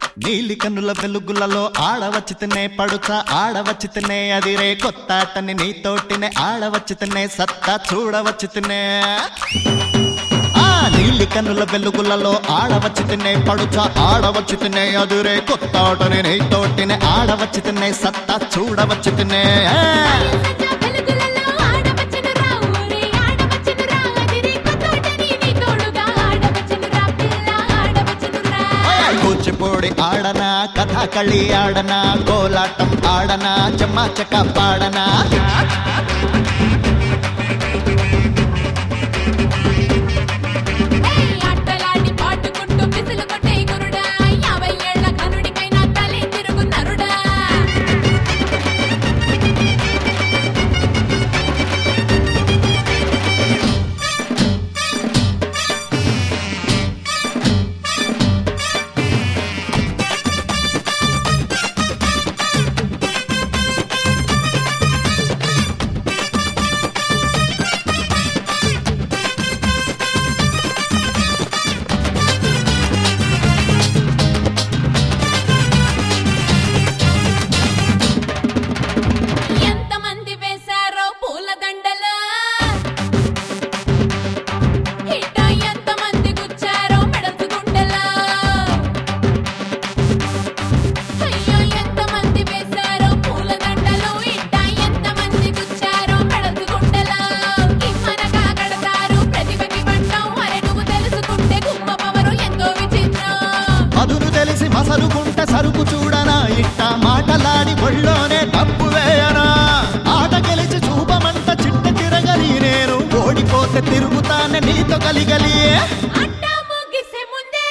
నీలి కన్నుల వెలుగులలో ఆడవచ్చితనే పడుచ ఆడవచ్చితనే అదిరే కొత్తాటని నీతోటినే ఆడవచ్చితనే సత్తా చూడవచ్చితనే ఆ నీలి కన్నుల వెలుగులలో ఆడవచ్చితనే పడుచ ఆడవచ్చితనే అదిరే కొత్తాటని నీతోటినే ఆడవచ్చితనే సత్తా చూడవచ్చితనే సజ్జ వెలుగులలో ఆడవచ్చునురా ఊరే ఆడవచ్చునురా అదిరే కొత్తోటని నీ తోడుగా ఆడవచ్చునురా పిల్ల ఆడవచ్చునురా కూచిపూడి ఆడనా కథాకళి ఆడనా కోలాటం ఆడనా చెమ్మాచక పాడనా ఏయ్ ఆటలాడి పాటుకుంటూ పిసులు కొట్టే గురుడా యాభై ఏళ్ల కనుడికైనా తలే తిరుగు నరుడా ఎంతమంది వేశారో పూల దండలు ఇట ఎంతమంది గుచ్చారో మెడసు గుండెలు అయ్యో ఎంతమంది వేశారో పూల దండలు ఇట ఎంతమంది గుచ్చారో మెడసు గుండెలు కిమ్మనగా కడతారు ప్రతిభకి పట్టం అరే నువ్వు తెలుసుకుంటే గుమ్మ పవరు ఎంతో విచిత్రం మధురు తెలిసి మసలుకుంట సరుకు చూడనా ఇట్ట మాటలాడి ఒళ్ళోనే డబ్బు వేయనా ఆట గెలిచి చూపమంట చిట్ట తిరగలి నేను ఓడిపోతే తిరుగుతానే నీతో కలిగలి ఆట ముగిసే ముందే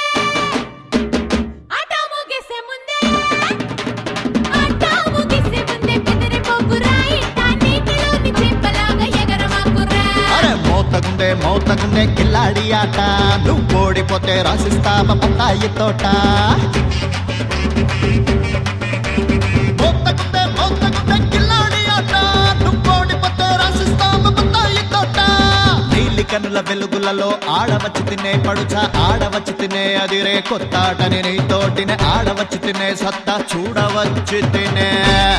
ఆట ముగిసే ముందే ఆట ముగిసే ముందే బెదిరిపోకురా ఇట్టా నీటిలోని చెంపలాగా ఎగరమాకురా అరే మోతగుండే మోతగుండే కిల్లాడి ఆట నువ్వు ఓడిపోతే రాసిస్తావ పత్తాయి తోట మోతగుండే మోతగుండే కిల్లాడి ఆట నువ్వు ఓడిపోతే రాసిస్తావ పత్తాయి తోట నీలి కనుల వెలుగులలో ఆడవచ్చి తినే పడుచ ఆడవచ్చి తినే అదిరే కొత్తాటని నీతోటినే ఆడవచ్చి తినే సత్తా చూడవచ్చి తినే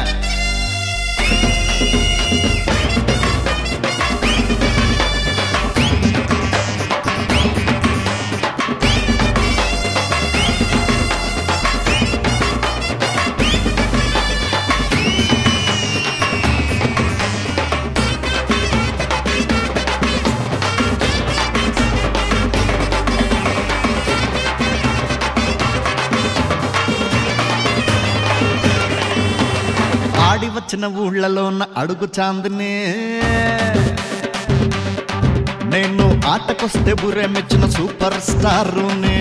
ఆడి వచ్చిన ఊళ్ళలో ఉన్న అడుగు చాందిని నేను ఆటకొస్తే బురే మెచ్చిన సూపర్ స్టారునే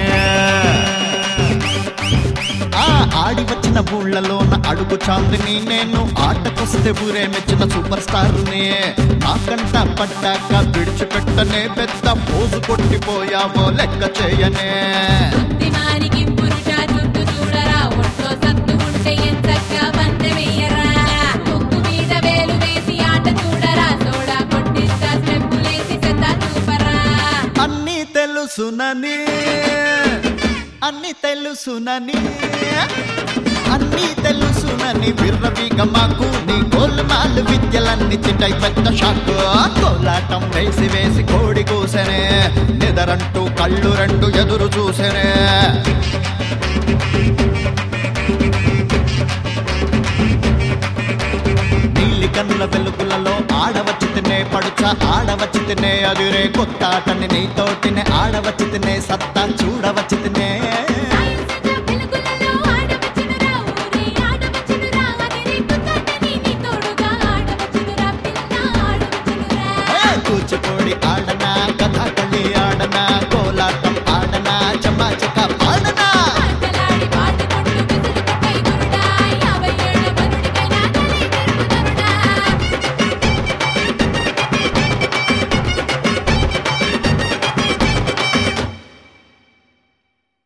ఆ ఆడి వచ్చిన ఊళ్ళలో ఉన్న అడుగు చాందిని నేను ఆటకొస్తే బురే మెచ్చిన సూపర్ స్టారునే నాకంట పడ్డాక విడిచిపెట్టనే పెద్ద పోజు కొట్టిపోయావో లెక్క చేయనే బుద్ధిమానికి పురుష చుట్టూ చూడరా ఒంట్లో సత్తు ఉంటే ఎంచక్కా బందె వెయ్యరా ముక్కు మీద వేలు వేసి ఆట చూడరా సోడా కొట్టిస్తా స్టెప్పులేసి సెత్తా చూపరా అన్ని తెలుసునని అన్ని తెలుసునని అన్ని తెలుసునని విర్రవీగ మాకు నీ గోల్మాల్ విద్యలన్నీ చిట్టై పెద్ద షాక్ కోలాటం వేసి వేసి కోడి కూసెనే నిదరంటూ కళ్ళు రెండు ఎదురు చూసెనే నీలి కన్నుల వెలుగులలో ఆడవచ్చి తినే పడుచ ఆడవచ్చి తినే అదిరే కొత్త ఆటని నీతోటినే ఆడవచ్చి తినే సత్తా చూడవచ్చి